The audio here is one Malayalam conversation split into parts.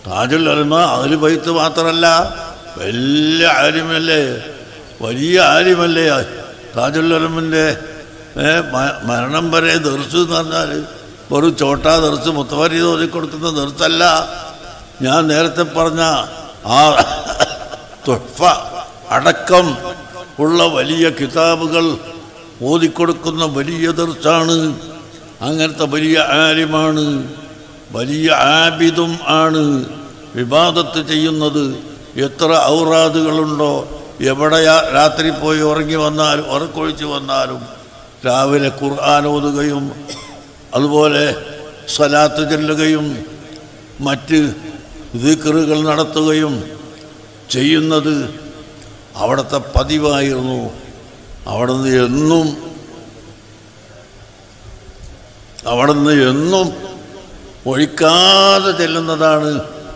താജുൽ അലമ അതിൽ ബൈത്ത് മാത്രമല്ല വലിയ ആലിമല്ലേ വലിയ ആലിമല്ലേ താജുൽ അലമിൻ്റെ മരണം വരെ ദർസ് എന്ന് പറഞ്ഞാൽ ഒരു ചോട്ടാ ദർസ് മുത്തവരി തോന്നി കൊടുക്കുന്ന ദർസല്ല ഞാൻ നേരത്തെ പറഞ്ഞ ആ തുഫ അടക്കം ഉള്ള വലിയ കിതാബുകൾ ഓതിക്കൊടുക്കുന്ന വലിയ ദർസാണ് അങ്ങനത്തെ വലിയ ആലിമാണ് വലിയ ആബിദും ആണ് വിവാദത്ത് ചെയ്യുന്നത് എത്ര ഔറാദുകളുണ്ടോ എവിടെ യാ- രാത്രി പോയി ഉറങ്ങി വന്നാലും ഉറക്കൊഴിച്ച് വന്നാലും രാവിലെ ഖുർആൻ ഓതുകയും അതുപോലെ സ്വലാത്ത് ചെല്ലുകയും മറ്റ് ദിക്റുകൾ നടത്തുകയും ചെയ്യുന്നത് അവിടുത്തെ പതിവായിരുന്നു അവിടുന്ന് എന്നും അവിടുന്ന് എന്നും ഒഴിക്കാതെ ചെല്ലുന്നതാണ്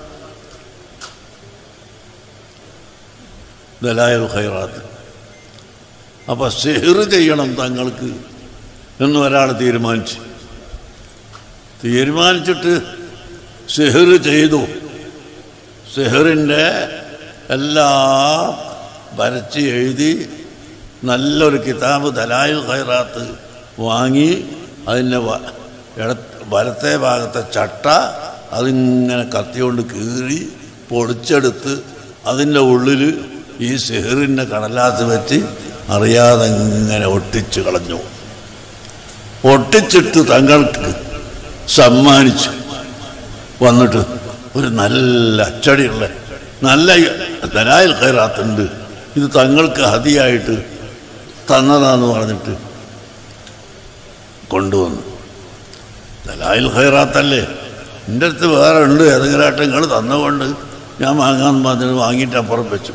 ദലായൽ ഖൈറാത്ത് അപ്പം സെഹർ ചെയ്യണം തങ്ങൾക്ക് എന്ന് ഒരാൾ തീരുമാനിച്ചു തീരുമാനിച്ചിട്ട് സെഹർ ചെയ്തു സെഹറിൻ്റെ എല്ലാം വരച്ച് എഴുതി നല്ലൊരു കിതാബ് ദലായിൽ ഖൈറാത്ത് വാങ്ങി അതിൻ്റെ വ- ഇട- വലത്തെ ഭാഗത്തെ ചട്ട അതിങ്ങനെ കത്തിയോണ്ട് കീറി പൊടിച്ചെടുത്ത് അതിൻ്റെ ഉള്ളിൽ ഈ സെഹറിൻ്റെ കടലാസ് വെച്ച് അറിയാതെ ഇങ്ങനെ ഒട്ടിച്ച് കളഞ്ഞു ഒട്ടിച്ചിട്ട് തങ്ങൾക്ക് സമ്മാനിച്ചു വന്നിട്ട് ഒരു നല്ല അച്ചടിയുള്ള നല്ല ദലായിൽ ഖൈറാത്തുണ്ട് ഇത് തങ്ങൾക്ക് ഹതിയായിട്ട് തന്നതാന്ന് പറഞ്ഞിട്ട് കൊണ്ടുവന്നു ദലായിൽ ഖൈറാത്തല്ലേ എൻ്റെ അടുത്ത് വേറെ ഉണ്ട് ഏതെങ്കിലും നിങ്ങൾ തന്നുകൊണ്ട് ഞാൻ വാങ്ങാൻ പറഞ്ഞത് വാങ്ങിയിട്ട് അപ്പുറം വെച്ചു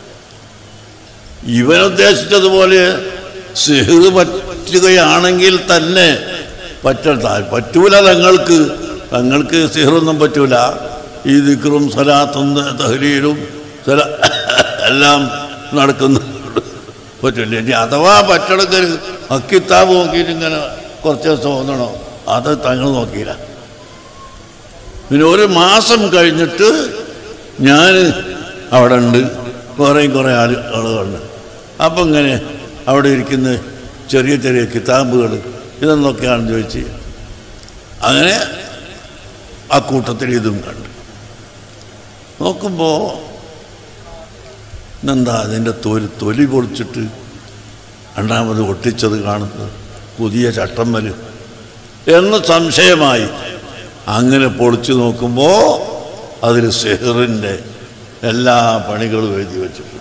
ഇവൻ ഉദ്ദേശിച്ചതുപോലെ സിഹിർ പറ്റുകയാണെങ്കിൽ തന്നെ പറ്റ പറ്റൂല തങ്ങൾക്ക് തങ്ങൾക്ക് സിഹറൊന്നും പറ്റൂല ഈ ദിക്റും സലാത്തും തഹലീലും സല എല്ലാം നടക്കുന്ന പറ്റില്ല ഇനി അഥവാ പറ്റണക്കൊരു അക്കിത്താബ് നോക്കിയിട്ട് ഇങ്ങനെ കുറച്ച് ദിവസം തോന്നണോ അത് തങ്ങൾ നോക്കിയില്ല പിന്നെ ഒരു മാസം കഴിഞ്ഞിട്ട് ഞാൻ അവിടെ ഉണ്ട് കുറേയും കുറേ ആള് ആളുകളുണ്ട് അപ്പം ഇങ്ങനെ അവിടെ ഇരിക്കുന്ന ചെറിയ ചെറിയ കിതാബുകൾ ഇതെന്നൊക്കെയാണെന്ന് ചോദിച്ച് അങ്ങനെ ആ കൂട്ടത്തിൽ ഇതും കണ്ടു നോക്കുമ്പോൾ എന്താ അതിൻ്റെ തൊലി തൊലി പൊളിച്ചിട്ട് രണ്ടാമത് ഒട്ടിച്ചത് കാണുന്നത് പുതിയ ചട്ടം വരും എന്ന് സംശയമായി അങ്ങനെ പൊളിച്ചു നോക്കുമ്പോൾ അതിൽ സെഹറിൻ്റെ എല്ലാ പണികളും എഴുതി വെച്ചിട്ടുണ്ട്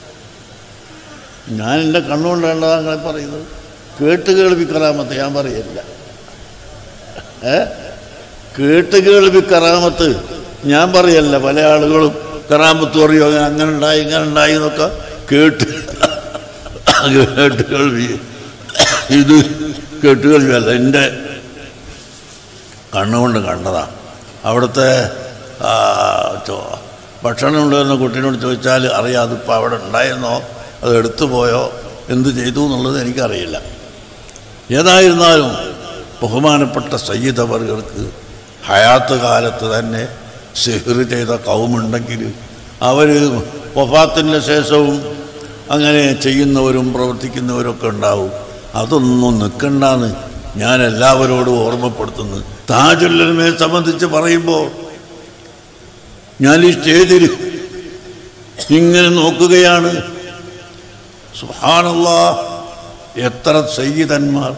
ഞാൻ എൻ്റെ കണ്ണുകൊണ്ടാണ് അങ്ങനെ പറയുന്നത് കേട്ട് കേൾവി കറാമത്ത് ഞാൻ പറയില്ല ഏ കേട്ട് കേൾവി കറാമത്ത് ഞാൻ പറയല്ല പല ആളുകളും കറാമത്ത് പറയോ അങ്ങനെ ഉണ്ടായി ഇങ്ങനെ ഉണ്ടായി എന്നൊക്കെ കേട്ട് കേട്ട് കേൾവി ഇത് കേട്ട് കേൾവിയല്ല എൻ്റെ കണ്ണുകൊണ്ട് കണ്ടതാണ് അവിടുത്തെ ആ, ചോ- ഭക്ഷണം ഉണ്ടെന്ന കുട്ടീനോട് ചോദിച്ചാൽ അറിയാം അതിപ്പോൾ അവിടെ ഉണ്ടായെന്നോ അത് എടുത്തു പോയോ എന്ത് ചെയ്തു എന്നുള്ളത് എനിക്കറിയില്ല ഏതായിരുന്നാലും ബഹുമാനപ്പെട്ട സയ്യിദ് അവറുകൾക്ക് ഹയാത്ത് കാലത്ത് തന്നെ സിഹിർ ചെയ്ത കൗമുണ്ടെങ്കിൽ അവർ വഫാത്തിൻ്റെ ശേഷവും അങ്ങനെ ചെയ്യുന്നവരും പ്രവർത്തിക്കുന്നവരൊക്കെ ഉണ്ടാവും അതൊന്നും നിൽക്കണ്ടെന്ന് ഞാൻ എല്ലാവരോടും ഓർമ്മപ്പെടുത്തുന്നു താജുല്ലമയെ സംബന്ധിച്ച് പറയുമ്പോൾ ഞാൻ ഈ സ്റ്റേജിൽ ഇങ്ങനെ നോക്കുകയാണ് സുഹാനല്ല എത്ര സയ്യിദന്മാർ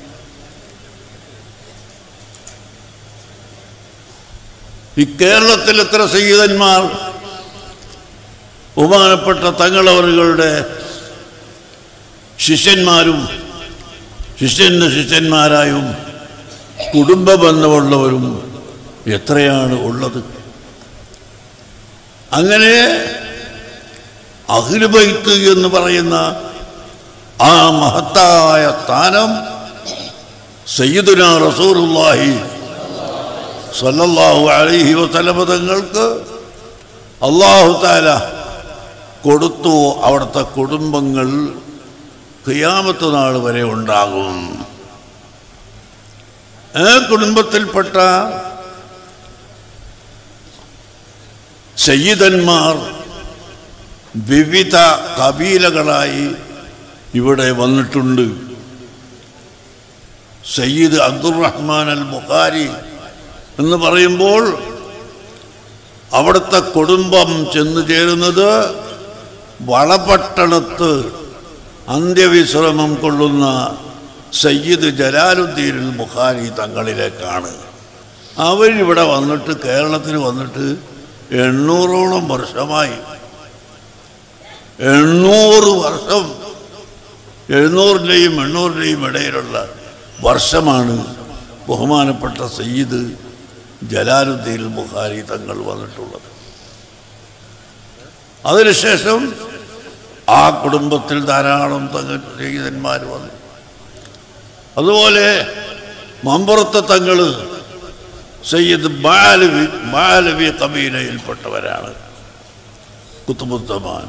ഈ കേരളത്തിൽ എത്ര സയ്യിദന്മാർ ബഹുമാനപ്പെട്ട തങ്ങളവറുകളുടെ ശിഷ്യന്മാരും ശിഷ്യന്റെ ശിഷ്യന്മാരായും കുടുംബ ബന്ധമുള്ളവരും എത്രയാണ് ഉള്ളത് അങ്ങനെ അഖിലുബൈത്ത് എന്ന് പറയുന്ന ആ മഹത്തായ സ്ഥാനം സയ്യിദുന റസൂറുല്ലാഹി സല്ലല്ലാഹു അലൈഹി വസല്ലമ തങ്ങൾക്ക് അള്ളാഹു താല കൊടുത്തു അവിടുത്തെ കുടുംബങ്ങൾ ഖിയാമത്ത് നാൾ വരെ ഉണ്ടാകും ആ കുടുംബത്തിൽപ്പെട്ട സയ്യിദന്മാർ വിവിധ കബീലകളായി ഇവിടെ വന്നിട്ടുണ്ട് സയ്യിദ് അബ്ദുറഹ്മാൻ അൽ ബുഖാരി എന്ന് പറയുമ്പോൾ അവിടുത്തെ കുടുംബം ചെന്നു ചേരുന്നത് വളപട്ടണത്ത് അന്ത്യവിശ്രമം കൊള്ളുന്ന സയ്യിദ് ജലാലുദ്ദീൻ അൽ ബുഖാരി തങ്ങളിലേക്കാണ് അവരിവിടെ വന്നിട്ട് കേരളത്തിൽ വന്നിട്ട് എണ്ണൂറോളം വർഷമായി എണ്ണൂറ് വർഷം എഴുന്നൂറിൻ്റെയും എണ്ണൂറിൻ്റെയും ഇടയിലുള്ള വർഷമാണ് ബഹുമാനപ്പെട്ട സയ്യിദ് ജലാലുദ്ദീൻ ബുഖാരി തങ്ങൾ വന്നിട്ടുള്ളത് അതിനുശേഷം ആ കുടുംബത്തിൽ ധാരാളം തങ്ങൾ സയ്യിദന്മാർ വന്നു അതുപോലെ മമ്പുറത്തെ തങ്ങൾ സയ്യിദ് ബാലവി ബാലവി കബീലയിൽപ്പെട്ടവരാണ് കുത്തുബുദ്ധമാൻ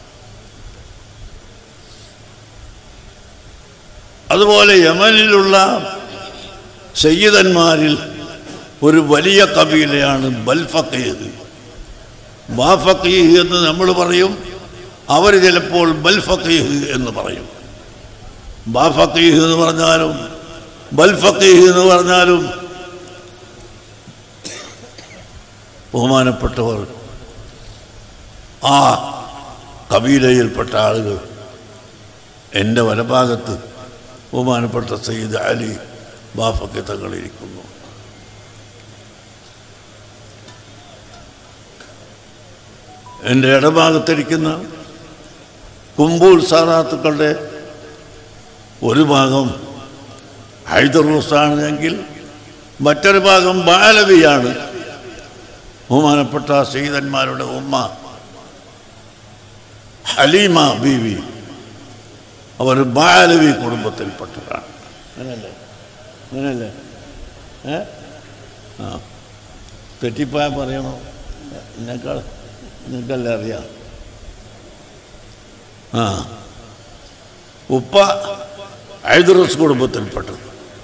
അതുപോലെ യമനിലുള്ള സയ്യിദന്മാരിൽ ഒരു വലിയ കബീലയാണ് ബൽഫക്കീഹ് ബാഫക്കീഹ് എന്ന് നമ്മൾ പറയും അവർ ചിലപ്പോൾ ബൽഫക്കീഹ് എന്ന് പറയും ബാഫക്കീഹ് എന്ന് പറഞ്ഞാലും ബൽഫക്കീഹ് എന്ന് പറഞ്ഞാലും ബഹുമാനപ്പെട്ടവർ ആ കബീലയിൽപ്പെട്ട ആളുകൾ എൻ്റെ വലഭാഗത്ത് ബഹുമാനപ്പെട്ട സയ്യിദ് അലി ബാഫക്ക് തങ്ങളിരിക്കുന്നു എൻ്റെ ഇടഭാഗത്തിരിക്കുന്ന കുമ്പൂൾ സാറാത്തുക്കളുടെ ഒരു ഭാഗം ഹൈദറൂസാണ് എങ്കിൽ മറ്റൊരു ഭാഗം ബാലവിയാണ് ബഹുമാനപ്പെട്ട സീതന്മാരുടെ ഉമ്മ ഹലീമ ബീവി അവർ ബാലവി കുടുംബത്തിൽപ്പെട്ടതാണ് അങ്ങനല്ലേ അങ്ങനല്ലേ ഏ ആ തെറ്റിപ്പോയാൽ പറയണോ എന്നെക്കാൾ നിങ്ങൾക്കല്ലേ അറിയാം ആ ഉപ്പ ഹൈദറസ് കുടുംബത്തിൽപ്പെട്ടത്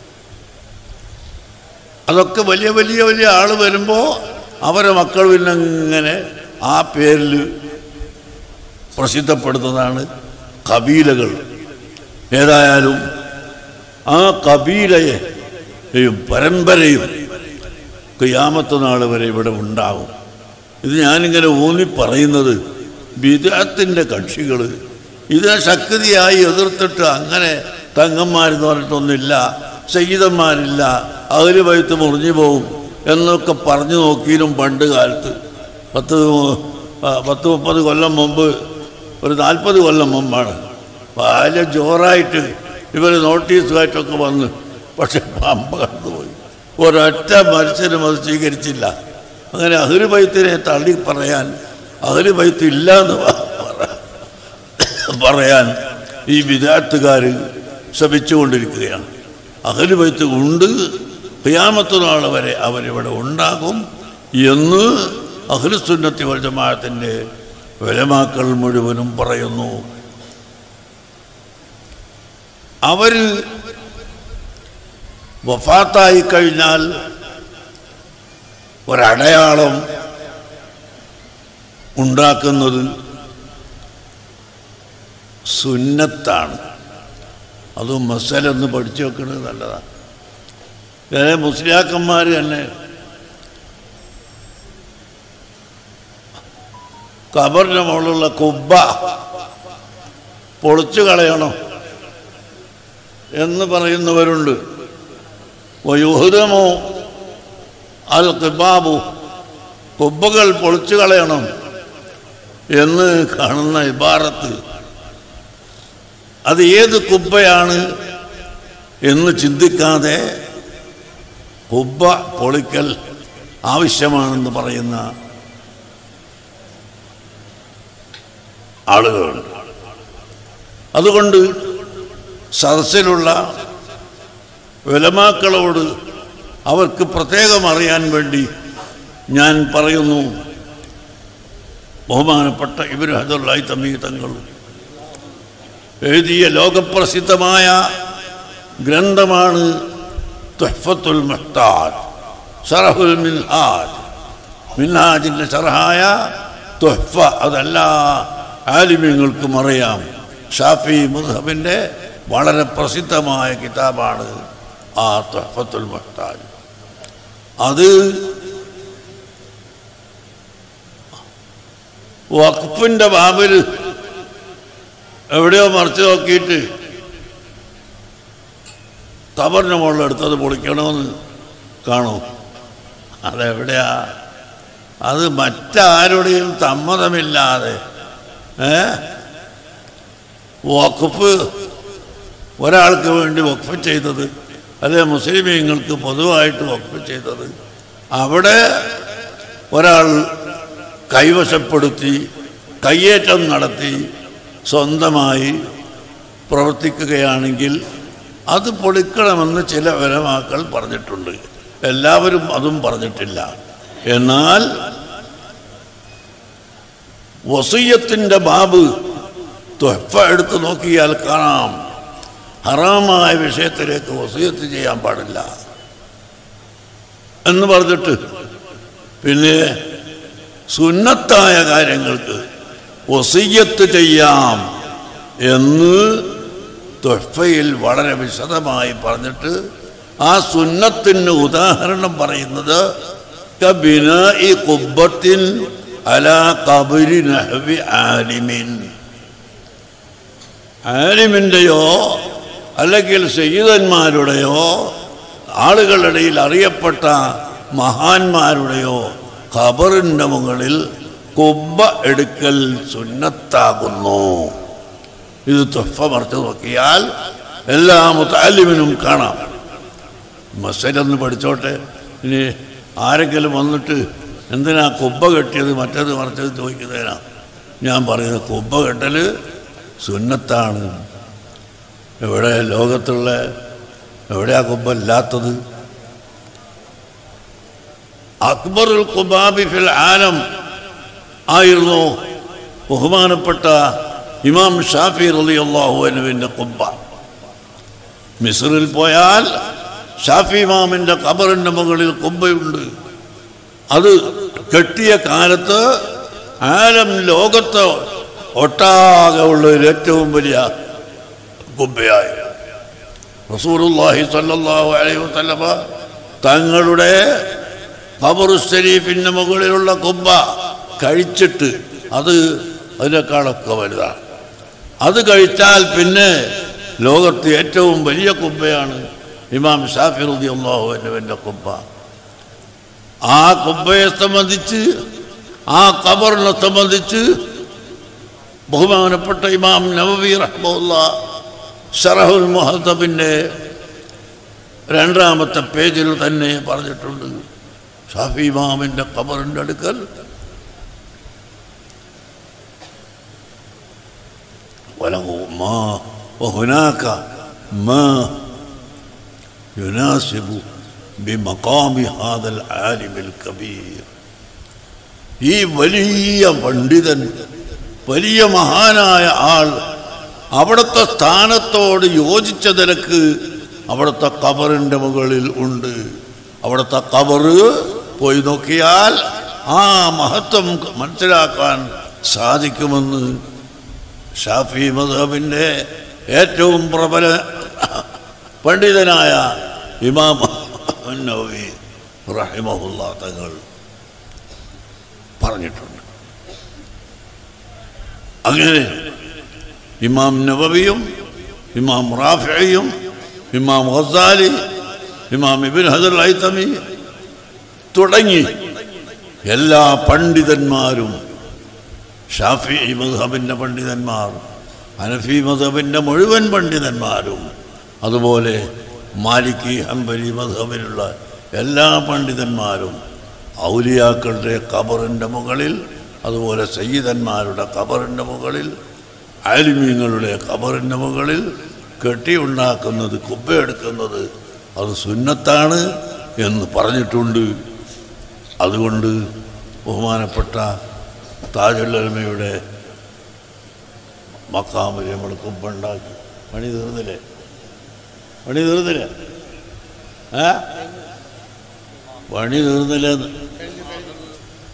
അതൊക്കെ വലിയ വലിയ വലിയ ആൾ വരുമ്പോൾ അവരെ മക്കൾ പിന്നെ ഇങ്ങനെ ആ പേരിൽ പ്രസിദ്ധപ്പെടുന്നതാണ് കബീലകൾ ഏതായാലും ആ കബീലയെയും പരമ്പരയും ക്യാമത്ത് നാൾ വരെ ഇവിടെ ഉണ്ടാകും ഇത് ഞാനിങ്ങനെ ഊന്നി പറയുന്നത് വിദേഹത്തിൻ്റെ കക്ഷികൾ ഇതിനെ ശക്തിയായി എതിർത്തിട്ട് അങ്ങനെ തങ്ങന്മാരെന്ന് പറഞ്ഞിട്ടൊന്നുമില്ല സയ്യിദന്മാരില്ല അതിൽ വൈത്ത് മുറിഞ്ഞു പോകും എന്നൊക്കെ പറഞ്ഞു നോക്കിയാലും പണ്ട് കാലത്ത് പത്ത് ആ, പത്ത് മുപ്പത് കൊല്ലം മുമ്പ് ഒരു നാൽപ്പത് കൊല്ലം മുമ്പാണ് വലിയ ജോറായിട്ട് ഇവർ നോട്ടീസുമായിട്ടൊക്കെ വന്ന് പക്ഷെ പമ്പ കടന്നുപോയി ഒരൊറ്റ മനുഷ്യനും അത് സ്വീകരിച്ചില്ല അങ്ങനെ അഹ്ലു ബൈത്തിനെ തള്ളി പറയാൻ അഹ്ലു ബൈത്ത് ഇല്ല എന്ന് പറ- പറയാൻ ഈ വിദാർത്ഥുകാർ ശ്രമിച്ചുകൊണ്ടിരിക്കുകയാണ് അഹ്ലു ബൈത്ത് ഉണ്ട് ഖിയാമത്ത് നാൾ വരെ അവരിവിടെ ഉണ്ടാകും എന്ന് അഹ്ലുസുന്നത്തി വൽ ജമാഅത്തിൻ്റെ വിലമാക്കൾ മുഴുവനും പറയുന്നു അവർ വഫാത്തായി കഴിഞ്ഞാൽ ഒരടയാളം ഉണ്ടാക്കുന്നത് സുന്നത്താണ് അത് മസലൊന്ന് പഠിച്ചു വെക്കുന്നത് നല്ലതാണ് ചില മുസ്ലിയാക്കന്മാർ തന്നെ കബറിൻ്റെ മുകളിലുള്ള കുബ്ബ പൊളിച്ചു കളയണം എന്ന് പറയുന്നവരുണ്ട് വയുഹുദമോ അൽ കിബാബു കുബ്ബകൾ പൊളിച്ചു കളയണം എന്ന് കാണുന്ന ഇബാറത്ത് അത് ഏത് കുബ്ബയാണ് എന്ന് ചിന്തിക്കാതെ കുബ്ബ പൊളിക്കൽ ആവശ്യമാണെന്ന് പറയുന്ന ആളുകളുണ്ട് അതുകൊണ്ട് സദസ്സിലുള്ള വിലമാക്കളോട് അവർക്ക് പ്രത്യേകം അറിയാൻ വേണ്ടി ഞാൻ പറയുന്നു ബഹുമാനപ്പെട്ട ഇബിൻ ഹദുല്ലായി തമ്മീ തങ്ങൾ എഴുതിയ ലോകപ്രസിദ്ധമായ ഗ്രന്ഥമാണ് തുഹ്ഫത്തുൽ മുഹ്താജ് സറഹുൽ മിൻഹാജ് മിൻഹാജിൻ്റെ ഷർഹായ തുഹ്ഫ അതെല്ലാ ആലിമ്യങ്ങൾക്കും അറിയാം ഷാഫി മുദ്ഹബിൻ്റെ വളരെ പ്രസിദ്ധമായ കിതാബാണ് ആ തുഹഫത്തുൽ മുഹ്താജ് അത് വഖഫിൻ്റെ ബാബിൽ എവിടെയോ മറിച്ച് നോക്കിയിട്ട് കബറിൻ്റെ മുകളിൽ എടുത്തത് പൊളിക്കണമെന്ന് കാണും അതെവിടെയാ അത് മറ്റാരുടെയും സമ്മതമില്ലാതെ ഏ വഖഫ് ഒരാൾക്ക് വേണ്ടി വഖഫ് ചെയ്തത് അല്ലെ മുസ്ലിമീങ്ങൾക്ക് പൊതുവായിട്ട് വഖഫ് ചെയ്തത് അവിടെ ഒരാൾ കൈവശപ്പെടുത്തി കയ്യേറ്റം നടത്തി സ്വന്തമായി പ്രവർത്തിക്കുകയാണെങ്കിൽ അത് പൊളിക്കണമെന്ന് ചില വരമാക്കൾ പറഞ്ഞിട്ടുണ്ട് എല്ലാവരും അതും പറഞ്ഞിട്ടില്ല എന്നാൽ വസീയത്തിൻ്റെ ബാബ് തൊഹഫ എടുത്ത് നോക്കിയാൽ കാണാം ഹറാമായ വിഷയത്തിലേക്ക് വസീയത്ത് ചെയ്യാൻ പാടില്ല എന്ന് പറഞ്ഞിട്ട് പിന്നെ സുന്നത്തായ കാര്യങ്ങൾക്ക് വസീയത്ത് ചെയ്യാം എന്ന് തൊഹഫയിൽ വളരെ വിശദമായി പറഞ്ഞിട്ട് ആ സുന്നത്തിന് ഉദാഹരണം പറയുന്നത് കബിനായി കുബ്ബത്തിൻ അലാ കബരി നഹവി ആലിമിൻ ആലിമിൻ്റെയോ അല്ലെങ്കിൽ സയ്യിദന്മാരുടെയോ ആളുകളുടെ ഇടയിൽ അറിയപ്പെട്ട മഹാന്മാരുടെയോ ഖബറിൻ്റെ മുകളിൽ കുബ്ബ എടുക്കൽ സുന്നത്താകുന്നു ഇത് തൊഫ മറിച്ച് നോക്കിയാൽ എല്ലാ മുത്താലിമിനും കാണാം മസലൊന്ന് പഠിച്ചോട്ടെ ഇനി ആരെങ്കിലും വന്നിട്ട് എന്തിനാ കുബ്ബ കെട്ടിയത് മറ്റേത് മറിച്ചത് ചോദിക്കുന്നതിനാ ഞാൻ പറയുന്നത് കുബ്ബ കെട്ടൽ സുന്നത്താണ് എവിടെ ലോകത്തുള്ള എവിടെയാ കുബ്ബ ഇല്ലാത്തത് അക്ബറുൽ കുബാബി ഫിൽ ആലം ആയിരുന്നു ബഹുമാനപ്പെട്ട ഇമാം ഷാഫി റളിയല്ലാഹു അൻഹുവിൻ്റെ കുബ്ബ മിസ്റിൽ പോയാൽ ഷാഫി ഇമാമിൻ്റെ ഖബറിൻ്റെ മുകളിൽ കുബ്ബയുണ്ട് അത് കെട്ടിയ കാലത്ത് ആലം ലോകത്ത് ഒട്ടാകെ ഉള്ള ഒരു ഏറ്റവും വലിയ കുബ്ബയായി റസൂലുള്ളാഹി സ്വല്ലല്ലാഹു അലൈഹി വസല്ലമ തങ്ങളുടെ ഖബറു ഷരീഫിൻ്റെ മുകളിലുള്ള കുബ്ബ കഴിച്ചിട്ട് അത് അതിനേക്കാളൊക്കെ വലുതാണ് അത് കഴിച്ചാൽ പിന്നെ ലോകത്ത് ഏറ്റവും വലിയ കുബ്ബയാണ് ഇമാം ഷാഫി റളിയല്ലാഹു അൻഹുവിൻ്റെ കുബ്ബ ആ കുബ്ബയെ സംബന്ധിച്ച് ആ ഖബറിനെ സംബന്ധിച്ച് ബഹുമാനപ്പെട്ട ഇമാം നവവി റഹ്മുല്ല ഷറഹുൽ മുഹദ്ദബിൻ്റെ രണ്ടാമത്തെ പേജിൽ തന്നെ പറഞ്ഞിട്ടുണ്ട് ഷാഫി ഇമാമിൻ്റെ ഖബറിൻ്റെ അടുക്കൽ وله ما وهناك ما يناسب بمقام هذا العالم الكبير ഈ വലിയ പണ്ഡിതൻ വലിയ മഹാനായ ആൾ അവിടുത്തെ സ്ഥാനത്തോട് യോജിച്ച നിലക്ക് അവിടുത്തെ കബറിൻ്റെ മുകളിൽ ഉണ്ട് അവിടുത്തെ കബറ് പോയി നോക്കിയാൽ ആ മഹത്വം മനസ്സിലാക്കാൻ സാധിക്കുമെന്ന് ഷാഫി മധബിൻ്റെ ഏറ്റവും പ്രബല പണ്ഡിതനായ ഇമാം നവവി റഹിമഹുല്ല തങ്ങൾ പറഞ്ഞിട്ടുണ്ട് അങ്ങനെ ഇമാം നവവിയും ഇമാം റാഫിയും ഇമാം ഗസാലി ഇമാം ഇബിൻ ഹദർ ഐത്തമി തുടങ്ങി എല്ലാ പണ്ഡിതന്മാരും ഷാഫി മധബിൻ്റെ പണ്ഡിതന്മാർ ഹനഫി മധബിൻ്റെ മുഴുവൻ പണ്ഡിതന്മാരും അതുപോലെ മാലിക്കി ഹംബലി മധബിലുള്ള എല്ലാ പണ്ഡിതന്മാരും ഔലിയാക്കളുടെ കബറിൻ്റെ മുകളിൽ അതുപോലെ സയ്യിദന്മാരുടെ കബറിൻ്റെ മുകളിൽ ആലിമീങ്ങളുടെ കബറിൻ്റെ മുകളിൽ കെട്ടിയുണ്ടാക്കുന്നത് കുബ്ബയെടുക്കുന്നത് അത് സുന്നത്താണ് എന്ന് പറഞ്ഞിട്ടുണ്ട് അതുകൊണ്ട് ബഹുമാനപ്പെട്ട താജുല്ലമയുടെ മക്കാമിൽ നമ്മൾ കുമ്പുണ്ടാക്കി പണി തീർന്നില്ലേ പണി തീർന്നില്ലേ ഏ പണി തീർന്നില്ലെന്ന്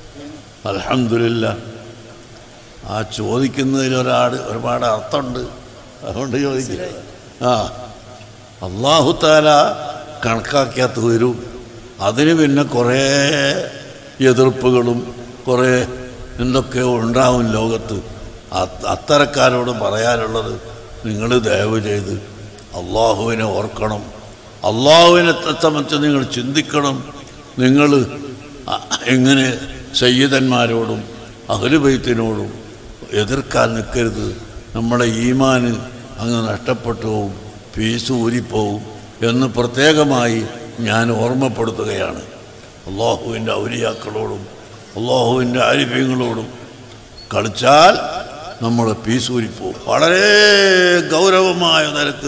അലഹമില്ല ആ ചോദിക്കുന്നതിൽ ഒരാട് ഒരുപാട് അർത്ഥമുണ്ട് അതുകൊണ്ട് ചോദിക്കുക ആ അള്ളാഹുത്താല കണക്കാക്കിയാത്ത വരും അതിന് പിന്നെ കുറേ എതിർപ്പുകളും കുറേ എന്തൊക്കെയോ ഉണ്ടാവും ലോകത്ത് അത് അത്തരക്കാരോട് പറയാനുള്ളത് നിങ്ങൾ ദയവ് ചെയ്ത് അള്ളാഹുവിനെ ഓർക്കണം അള്ളാഹുവിനെ സംബന്ധിച്ച് നിങ്ങൾ ചിന്തിക്കണം നിങ്ങൾ എങ്ങനെ സയ്യിദന്മാരോടും അഹലുബൈത്തിനോടും എതിർക്കാൻ നിൽക്കരുത് നമ്മുടെ ഈമാന് അങ്ങ് നഷ്ടപ്പെട്ടു പോവും ഫീസ് ഊരിപ്പോവും എന്ന് പ്രത്യേകമായി ഞാൻ ഓർമ്മപ്പെടുത്തുകയാണ് അള്ളാഹുവിൻ്റെ ഔലിയാക്കളോടും അള്ളാഹുവിൻ്റെ ആരിഫ്യങ്ങളോടും കളിച്ചാൽ നമ്മൾ ഫീസ് ഊരിപ്പോവും വളരെ ഗൗരവമായ നിരക്ക്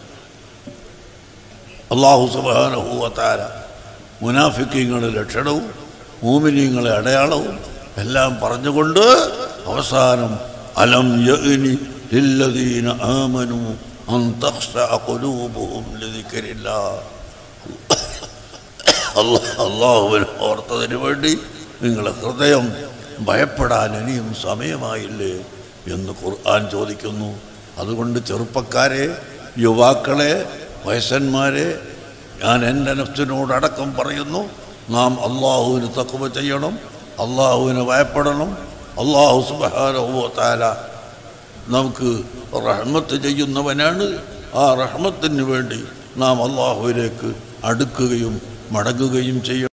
അള്ളാഹു സുബാനഹൂവത്താര മുനാഫിക്കങ്ങളുടെ ലക്ഷണവും മൂമിനീങ്ങളെ അടയാളവും എല്ലാം പറഞ്ഞുകൊണ്ട് അവസാനം അലം യഅ്നി ലില്ലദീന ആമനു അൻ തഖ്ശഅ ഖുലൂബുഹും ലിദിക്രില്ലാഹ് അല്ലാഹ് അള്ളാഹുവിനെ ഓർത്തതിന് വേണ്ടി നിങ്ങളെ ഹൃദയം ഭയപ്പെടാൻ ഇനിയും സമയമായില്ലേ എന്ന് ഖുർആൻ ചോദിക്കുന്നു അതുകൊണ്ട് ചെറുപ്പക്കാരെ യുവാക്കളെ വയസ്സന്മാരെ ഞാൻ എൻ്റെ നഫ്സിനോടടക്കം പറയുന്നു നാം അള്ളാഹുവിന് തക്കുവ ചെയ്യണം അള്ളാഹുവിനെ ഭയപ്പെടണം അള്ളാഹു സുബാന നമുക്ക് റഹ്മത്ത് ചെയ്യുന്നവനാണ് ആ റഹ്മത്തിന് വേണ്ടി നാം അള്ളാഹുവിലേക്ക് അടുക്കുകയും മടങ്ങുകയും ചെയ്യണം